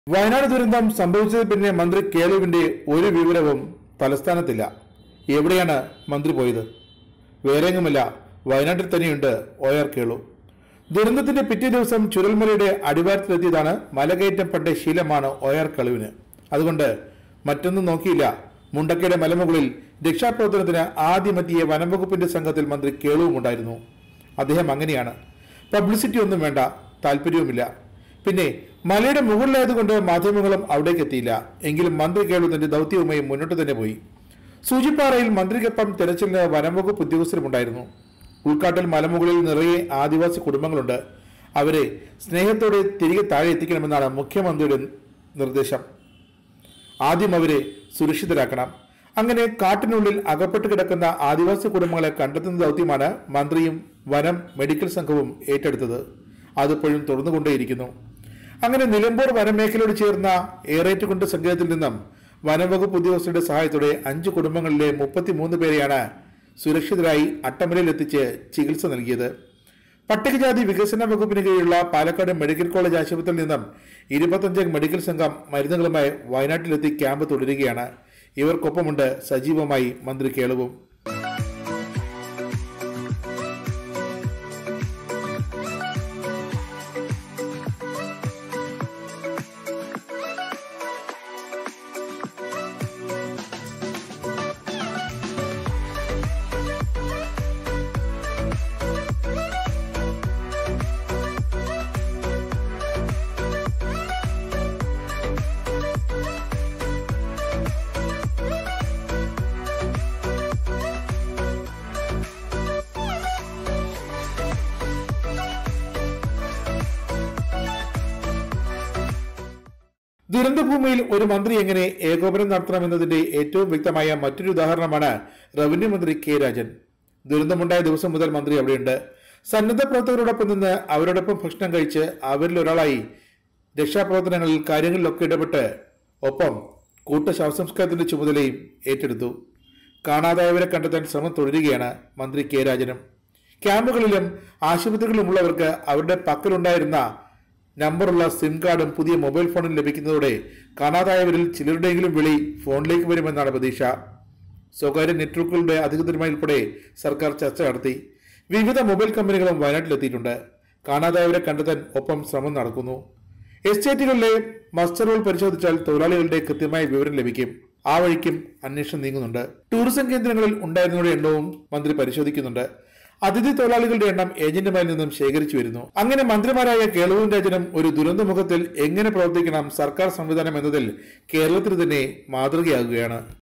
വയനാട് ദുരന്തം സംഭവിച്ചത് പിന്നെ മന്ത്രി കേളുവിന്റെ ഒരു വിവരവും തലസ്ഥാനത്തില്ല എവിടെയാണ് മന്ത്രി പോയത് വേറെങ്ങുമല്ല വയനാട്ടിൽ തന്നെയുണ്ട് ഒ ആർ കേളു ദുരന്തത്തിന്റെ പിറ്റേ ദിവസം ചുരൽമലയുടെ അടിവാരത്തിലെത്തിയതാണ് മലകയറ്റം പണ്ട ശീലമാണ് ഒ ആർ കേളുവിന് അതുകൊണ്ട് മറ്റൊന്നും നോക്കിയില്ല മുണ്ടക്കയുടെ മലമുകളിൽ രക്ഷാപ്രവർത്തനത്തിന് ആദ്യമെത്തിയ വനംവകുപ്പിന്റെ സംഘത്തിൽ മന്ത്രി കേളുവും ഉണ്ടായിരുന്നു അദ്ദേഹം അങ്ങനെയാണ് പബ്ലിസിറ്റി ഒന്നും വേണ്ട താല്പര്യവുമില്ല പിന്നെ മലയുടെ മുകളിലായതുകൊണ്ട് മാധ്യമങ്ങളും അവിടേക്ക് എത്തിയില്ല എങ്കിലും മന്ത്രി കേളു തന്റെ ദൗത്യവുമായി മുന്നോട്ട് തന്നെ പോയി സൂചിപ്പാറയിൽ മന്ത്രിക്കൊപ്പം തെരച്ചിലിന് വനംവകുപ്പ് ഉദ്യോഗസ്ഥരുമുണ്ടായിരുന്നു ഉൾക്കാട്ടിൽ മലമുകളിൽ നിറയെ ആദിവാസി കുടുംബങ്ങളുണ്ട് അവരെ സ്നേഹത്തോടെ തിരികെ താഴെ എത്തിക്കണമെന്നാണ് മുഖ്യമന്ത്രിയുടെ നിർദ്ദേശം ആദ്യം അവരെ സുരക്ഷിതരാക്കണം അങ്ങനെ കാട്ടിനുള്ളിൽ അകപ്പെട്ട് കിടക്കുന്ന ആദിവാസി കുടുംബങ്ങളെ കണ്ടെത്തുന്ന ദൗത്യമാണ് മന്ത്രിയും വനം മെഡിക്കൽ സംഘവും ഏറ്റെടുത്തത് അതിപ്പോഴും തുടർന്നുകൊണ്ടേയിരിക്കുന്നു അങ്ങനെ നിലമ്പൂർ വനമേഖലയോട് ചേർന്ന ഏറേറ്റുകുണ്ട് സംഘത്തിൽ നിന്നും വനംവകുപ്പ് ഉദ്യോഗസ്ഥരുടെ സഹായത്തോടെ അഞ്ച് കുടുംബങ്ങളിലെ മുപ്പത്തിമൂന്ന് പേരെയാണ് സുരക്ഷിതരായി അട്ടമലയിൽ എത്തിച്ച് ചികിത്സ നൽകിയത് പട്ടികജാതി വികസന വകുപ്പിന് കീഴിലുള്ള പാലക്കാട് മെഡിക്കൽ കോളേജ് ആശുപത്രിയിൽ നിന്നും ഇരുപത്തഞ്ച് മെഡിക്കൽ സംഘം മരുന്നുകളുമായി വയനാട്ടിലെത്തി ക്യാമ്പ് തുടരുകയാണ് ഇവർക്കൊപ്പമുണ്ട് സജീവമായി മന്ത്രി കേളുവും ദുരന്തഭൂമിയിൽ ഒരു മന്ത്രി എങ്ങനെ ഏകോപനം നടത്തണമെന്നതിന്റെ ഏറ്റവും വ്യക്തമായ മറ്റൊരു ഉദാഹരണമാണ് റവന്യൂ മന്ത്രി കെ രാജൻ ദുരന്തമുണ്ടായ ദിവസം മുതൽ മന്ത്രി അവിടെയുണ്ട് സന്നദ്ധ പ്രവർത്തകരോടൊപ്പം നിന്ന് അവരോടൊപ്പം ഭക്ഷണം കഴിച്ച് അവരിൽ ഒരാളായി രക്ഷാപ്രവർത്തനങ്ങളിൽ കാര്യങ്ങളിലൊക്കെ ഇടപെട്ട് ഒപ്പം കൂട്ട ശവസംസ്കാരത്തിന്റെ ചുമതലയും ഏറ്റെടുത്തു കാണാതായവരെ കണ്ടെത്താൻ ശ്രമം തുടരുകയാണ് മന്ത്രി കെ രാജനും ക്യാമ്പുകളിലും ആശുപത്രികളിലുമുള്ളവർക്ക് അവരുടെ പക്കലുണ്ടായിരുന്ന നമ്പറുള്ള സിം കാർഡും പുതിയ മൊബൈൽ ഫോണും ലഭിക്കുന്നതോടെ കാണാതായവരിൽ ചിലരുടെയെങ്കിലും വിളി ഫോണിലേക്ക് വരുമെന്നാണ് പ്രതീക്ഷ സ്വകാര്യ നെറ്റ്വർക്കുകളുടെ അധികൃതരുമായി ഉൾപ്പെടെ സർക്കാർ ചർച്ച നടത്തി വിവിധ മൊബൈൽ കമ്പനികളും വയനാട്ടിലെത്തിയിട്ടുണ്ട് കാണാതായവരെ കണ്ടെത്താൻ ഒപ്പം ശ്രമം നടക്കുന്നു എസ്റ്റേറ്റുകളിലെ മസ്റ്റർ റോൾ പരിശോധിച്ചാൽ തൊഴിലാളികളുടെ കൃത്യമായ വിവരം ലഭിക്കും ആ വഴിക്കും അന്വേഷണം നീങ്ങുന്നുണ്ട് ടൂറിസം കേന്ദ്രങ്ങളിൽ ഉണ്ടായിരുന്നവരുടെ എണ്ണവും മന്ത്രി പരിശോധിക്കുന്നുണ്ട് അതിഥി തൊഴിലാളികളുടെ എണ്ണം ഏജന്റുമാരിൽ നിന്നും ശേഖരിച്ചു വരുന്നു അങ്ങനെ മന്ത്രിമാരായ കേളവും രാജനും ഒരു ദുരന്തമുഖത്തിൽ എങ്ങനെ പ്രവർത്തിക്കണം സർക്കാർ സംവിധാനം എന്നതിൽ കേരളത്തിന് തന്നെ മാതൃകയാകുകയാണ്